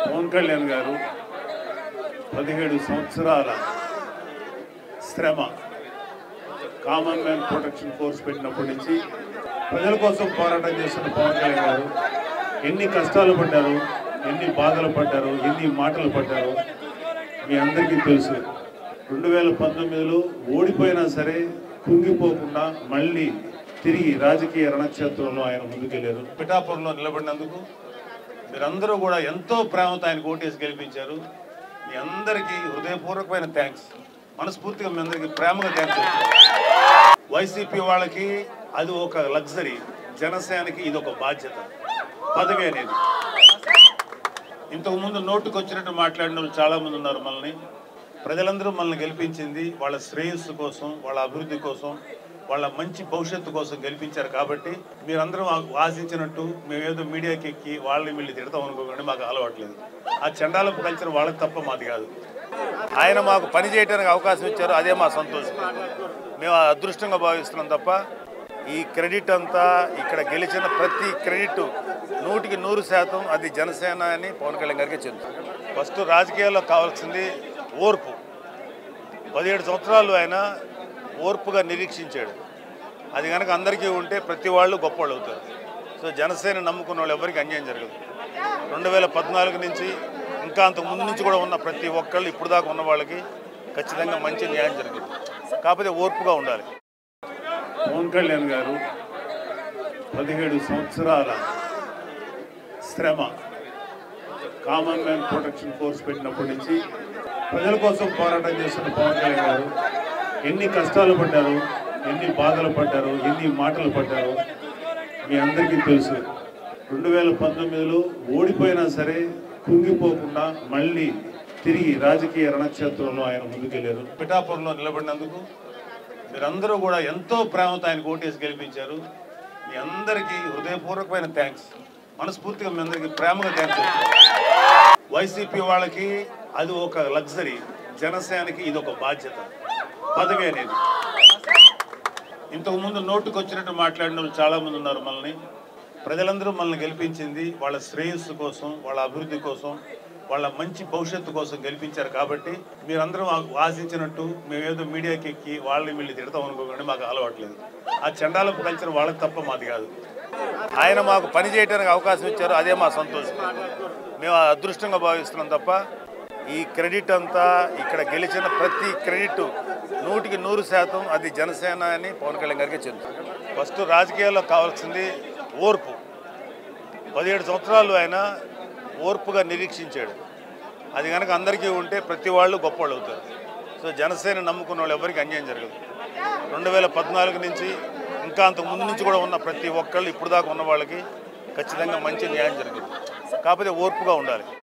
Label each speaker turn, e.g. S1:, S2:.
S1: పవన్ కళ్యాణ్ గారు పదిహేడు సంవత్సరాల శ్రమ కామన్ మ్యాన్ ప్రొటెక్షన్ ఫోర్స్ పెట్టినప్పటి నుంచి ప్రజల కోసం పోరాటం చేస్తున్న పవన్ కళ్యాణ్ గారు ఎన్ని కష్టాలు పడ్డారు ఎన్ని బాధలు పడ్డారు ఎన్ని మాటలు పడ్డారు మీ అందరికీ తెలుసు రెండు వేల పంతొమ్మిదిలో ఓడిపోయినా సరే కుంగిపోకుండా మళ్ళీ తిరిగి రాజకీయ రణక్షేత్రంలో ఆయన ముందుకెళ్లారు పిఠాపురంలో నిలబడినందుకు మీరందరూ కూడా ఎంతో ప్రేమతో ఆయన ఓటేసి గెలిపించారు మీ అందరికీ హృదయపూర్వకమైన థ్యాంక్స్ మనస్ఫూర్తిగా మీ అందరికీ ప్రేమగా థ్యాంక్స్ వైసీపీ వాళ్ళకి అది ఒక లగ్జరీ జనసేనకి ఇది ఒక బాధ్యత పదవి అనేది ఇంతకు ముందు నోటుకు వచ్చినట్టు మాట్లాడిన వాళ్ళు చాలా మంది ఉన్నారు మనల్ని ప్రజలందరూ మనల్ని గెలిపించింది వాళ్ళ శ్రేయస్సు కోసం వాళ్ళ అభివృద్ధి కోసం వాళ్ళ మంచి భవిష్యత్తు కోసం గెలిపించారు కాబట్టి మీరందరూ మాకు ఆశించినట్టు మేమేదో మీడియాకి ఎక్కి వాళ్ళని వీళ్ళు తిడతాం అనుకోకండి మాకు అలవాట్లేదు ఆ చండాలపు కల్చర్ వాళ్ళకి తప్ప మాది కాదు ఆయన మాకు పని చేయడానికి అవకాశం ఇచ్చారు అదే మా సంతోషం మేము అదృష్టంగా భావిస్తున్నాం తప్ప ఈ క్రెడిట్ అంతా ఇక్కడ గెలిచిన ప్రతి క్రెడిట్ నూటికి నూరు శాతం అది జనసేన అని పవన్ కళ్యాణ్ గారికి చెందుతుంది ఫస్ట్ రాజకీయాల్లో కావాల్సింది ఓర్పు పదిహేడు సంవత్సరాలు ఆయన ఓర్పుగా నిరీక్షించాడు అది కనుక అందరికీ ఉంటే ప్రతి వాళ్ళు గొప్పవాళ్ళు అవుతారు సో జనసేన నమ్ముకున్న వాళ్ళు ఎవరికి అన్యాయం జరగదు రెండు వేల పద్నాలుగు నుంచి ఇంకా అంతకు ముందు నుంచి కూడా ఉన్న ప్రతి ఒక్కళ్ళు ఇప్పుడు దాకా ఉన్న వాళ్ళకి ఖచ్చితంగా మంచి న్యాయం జరుగుతుంది కాకపోతే ఓర్పుగా ఉండాలి పవన్ కళ్యాణ్ గారు పదిహేడు సంవత్సరాల శ్రమ కామన్ మ్యాన్ ప్రొటెక్షన్ ఫోర్స్ పెట్టినప్పటి నుంచి ప్రజల కోసం పోరాటం చేస్తున్న పవన్ కళ్యాణ్ గారు ఎన్ని కష్టాలు పడ్డారు ఎన్ని బాధలు పడ్డారు ఎన్ని మాటలు పడ్డారు మీ అందరికీ తెలుసు రెండు వేల పంతొమ్మిదిలో ఓడిపోయినా సరే కుంగిపోకుండా మళ్ళీ తిరిగి రాజకీయ రణక్షేత్రంలో ఆయన ముందుకెళ్లారు పిఠాపురంలో నిలబడినందుకు మీరందరూ కూడా ఎంతో ప్రేమతో ఆయన ఓటేసి గెలిపించారు మీ అందరికీ హృదయపూర్వకమైన థ్యాంక్స్ మనస్ఫూర్తిగా మీ అందరికీ ప్రేమగా థ్యాంక్స్ వైసీపీ వాళ్ళకి అది ఒక లగ్జరీ జనసేనకి ఇది ఒక బాధ్యత పదవి అనేది ఇంతకు ముందు నోటుకు వచ్చినట్టు మాట్లాడిన వాళ్ళు చాలా మంది ఉన్నారు మనల్ని ప్రజలందరూ మనల్ని గెలిపించింది వాళ్ళ శ్రేయస్సు కోసం వాళ్ళ అభివృద్ధి కోసం వాళ్ళ మంచి భవిష్యత్తు కోసం గెలిపించారు కాబట్టి మీరందరూ మాకు ఆశించినట్టు మేమేదో మీడియాకి ఎక్కి వాళ్ళని వీళ్ళు తిడతాం అనుకోకండి మాకు అలవాట్లేదు ఆ చండాలపు కల్చర్ వాళ్ళకి తప్ప మాది కాదు ఆయన మాకు పని చేయడానికి అవకాశం ఇచ్చారు అదే మా సంతోషం మేము అదృష్టంగా భావిస్తున్నాం తప్ప ఈ క్రెడిట్ అంతా ఇక్కడ గెలిచిన ప్రతి క్రెడిట్ నూటికి నూరు శాతం అది జనసేన అని పవన్ కళ్యాణ్ గారికి చెందుతుంది ఫస్ట్ రాజకీయాల్లో కావాల్సింది ఓర్పు పదిహేడు సంవత్సరాలు ఆయన ఓర్పుగా నిరీక్షించాడు అది కనుక అందరికీ ఉంటే ప్రతి వాళ్ళు గొప్పవాళ్ళు అవుతారు సో జనసేన నమ్ముకున్న వాళ్ళు ఎవరికి అన్యాయం జరగదు రెండు వేల పద్నాలుగు నుంచి ఇంకా అంతకు ముందు నుంచి కూడా ఉన్న ప్రతి ఒక్కళ్ళు ఇప్పుడు దాకా ఉన్న వాళ్ళకి ఖచ్చితంగా మంచి న్యాయం జరుగుతుంది కాకపోతే ఓర్పుగా ఉండాలి